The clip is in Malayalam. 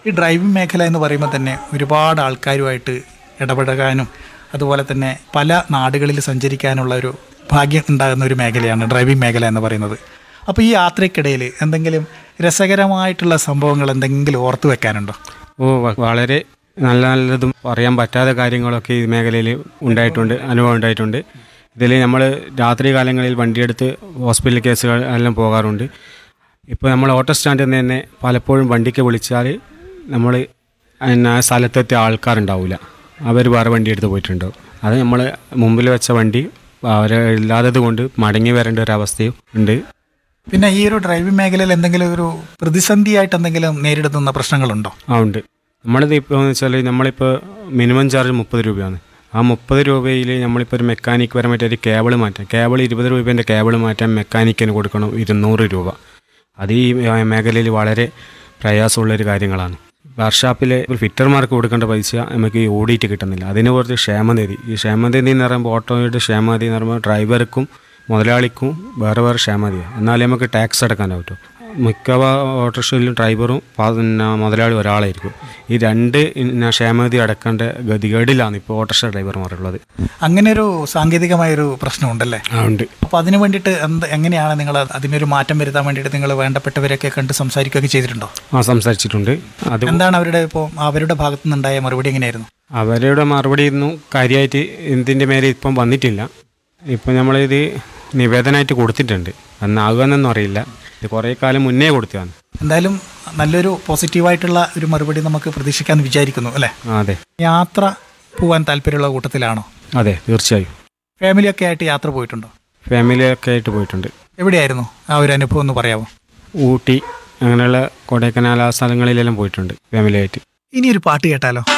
ഈ ഡ്രൈവിംഗ് മേഖല എന്ന് പറയുമ്പോൾ തന്നെ ഒരുപാട് ആൾക്കാരുമായിട്ട് ഇടപഴകാനും അതുപോലെ തന്നെ പല നാടുകളിൽ സഞ്ചരിക്കാനുള്ള ഒരു ഭാഗ്യം ഉണ്ടാകുന്ന ഒരു മേഖലയാണ് ഡ്രൈവിംഗ് മേഖല എന്ന് പറയുന്നത് അപ്പോൾ ഈ യാത്രയ്ക്കിടയിൽ എന്തെങ്കിലും രസകരമായിട്ടുള്ള സംഭവങ്ങൾ എന്തെങ്കിലും ഓർത്തു വെക്കാനുണ്ടോ ഓ വ- വളരെ നല്ല നല്ലതും പറയാൻ പറ്റാത്ത കാര്യങ്ങളൊക്കെ ഈ മേഖലയിൽ ഉണ്ടായിട്ടുണ്ട് അനുഭവം ഉണ്ടായിട്ടുണ്ട് ഇതിൽ നമ്മൾ രാത്രി കാലങ്ങളിൽ വണ്ടിയെടുത്ത് ഹോസ്പിറ്റൽ കേസുകൾ എല്ലാം പോകാറുണ്ട് ഇപ്പോൾ നമ്മൾ ഓട്ടോ സ്റ്റാൻഡിൽ നിന്ന് തന്നെ പലപ്പോഴും വണ്ടിക്ക് വിളിച്ചാൽ നമ്മൾ പിന്നെ ആ സ്ഥലത്തെത്തിയ ആൾക്കാരുണ്ടാവില്ല അവർ വേറെ വണ്ടി എടുത്ത് പോയിട്ടുണ്ടാവും അത് നമ്മൾ മുമ്പിൽ വെച്ച വണ്ടി അവർ ഇല്ലാത്തത് കൊണ്ട് മടങ്ങി വരേണ്ട ഒരു അവസ്ഥയും ഉണ്ട് പിന്നെ ഈ ഒരു ഡ്രൈവിംഗ് മേഖലയിൽ എന്തെങ്കിലും ഒരു പ്രതിസന്ധിയായിട്ട് എന്തെങ്കിലും നേരിടുന്ന പ്രശ്നങ്ങളുണ്ടോ ആ ഉണ്ട് നമ്മളിത് ഇപ്പോൾ എന്ന് വെച്ചാൽ നമ്മളിപ്പോൾ മിനിമം ചാർജ് മുപ്പത് രൂപയാണ് ആ മുപ്പത് രൂപയിൽ നമ്മളിപ്പോൾ ഒരു മെക്കാനിക്ക് പരമായിട്ട് ഒരു കേബിൾ മാറ്റാം കേബിൾ ഇരുപത് രൂപേൻ്റെ കേബിൾ മാറ്റാൻ മെക്കാനിക്കിന് കൊടുക്കണം ഇരുന്നൂറ് രൂപ അത് ഈ മേഖലയിൽ വളരെ പ്രയാസമുള്ളൊരു കാര്യങ്ങളാണ് വർക്ക്ഷോപ്പിൽ ഒരു ഫിറ്റർമാർക്ക് കൊടുക്കേണ്ട പൈസ നമുക്ക് ഈ ഓടിയിട്ട് കിട്ടുന്നില്ല അതിന് കുറച്ച് ക്ഷേമനിധി ഈ ക്ഷേമനിധി എന്ന് പറയുമ്പോൾ ഓട്ടോയുടെ ക്ഷേമനിധി എന്ന് പറയുമ്പോൾ ഡ്രൈവർക്കും മുതലാളിക്കും വേറെ വേറെ ക്ഷേമനിധിയാണ് എന്നാലേ നമുക്ക് ടാക്സ് അടക്കാൻ പറ്റും മിക്കവ ഓട്ടോറിക്ഷയിലും ഡ്രൈവറും പ- പിന്നെ മുതലാളി ഒരാളായിരിക്കും ഈ രണ്ട് പിന്നെ ക്ഷേമനിധി അടക്കേണ്ട ഗതികേടിലാണ് ഇപ്പോൾ ഓട്ടോറിക്ഷ ഡ്രൈവർമാരുള്ളത് അങ്ങനെ ഒരു സാങ്കേതികമായൊരു പ്രശ്നമുണ്ടല്ലേ ആ ഉണ്ട് അപ്പോൾ അതിന് വേണ്ടിയിട്ട് എന്ത് എങ്ങനെയാണ് നിങ്ങൾ അതിനൊരു മാറ്റം വരുത്താൻ വേണ്ടിയിട്ട് നിങ്ങൾ വേണ്ടപ്പെട്ടവരെയൊക്കെ കണ്ട് സംസാരിക്കുകയൊക്കെ ചെയ്തിട്ടുണ്ടോ ആ സംസാരിച്ചിട്ടുണ്ട് അത് എന്താണ് അവരുടെ ഇപ്പോൾ അവരുടെ ഭാഗത്തു നിന്നുണ്ടായ മറുപടി എങ്ങനെയായിരുന്നു അവരുടെ മറുപടി ഒന്നും കാര്യമായിട്ട് ഇതിൻ്റെ മേലെ ഇപ്പം വന്നിട്ടില്ല ഇപ്പം നമ്മളിത് നിവേദനമായിട്ട് കൊടുത്തിട്ടുണ്ട് അന്നാകുമെന്നൊന്നും അറിയില്ല ഇത് കുറേ കാലം മുന്നേ കൊടുത്തതാണ് എന്തായാലും നല്ലൊരു പോസിറ്റീവായിട്ടുള്ള ഒരു മറുപടി നമുക്ക് പ്രതീക്ഷിക്കാമെന്ന് വിചാരിക്കുന്നു അല്ലേ ആ അതെ യാത്ര പോകാൻ താല്പര്യമുള്ള കൂട്ടത്തിലാണോ അതെ തീർച്ചയായും ഫാമിലിയൊക്കെ ആയിട്ട് യാത്ര പോയിട്ടുണ്ടോ ഫാമിലിയൊക്കെ ആയിട്ട് പോയിട്ടുണ്ട് എവിടെയായിരുന്നു ആ ഒരു അനുഭവം ഒന്ന് പറയാമോ ഊട്ടി അങ്ങനെയുള്ള കൊടൈക്കനാൽ ആ സ്ഥലങ്ങളിലെല്ലാം പോയിട്ടുണ്ട് ഫാമിലിയായിട്ട് ഇനി ഒരു പാട്ട് കേട്ടാലോ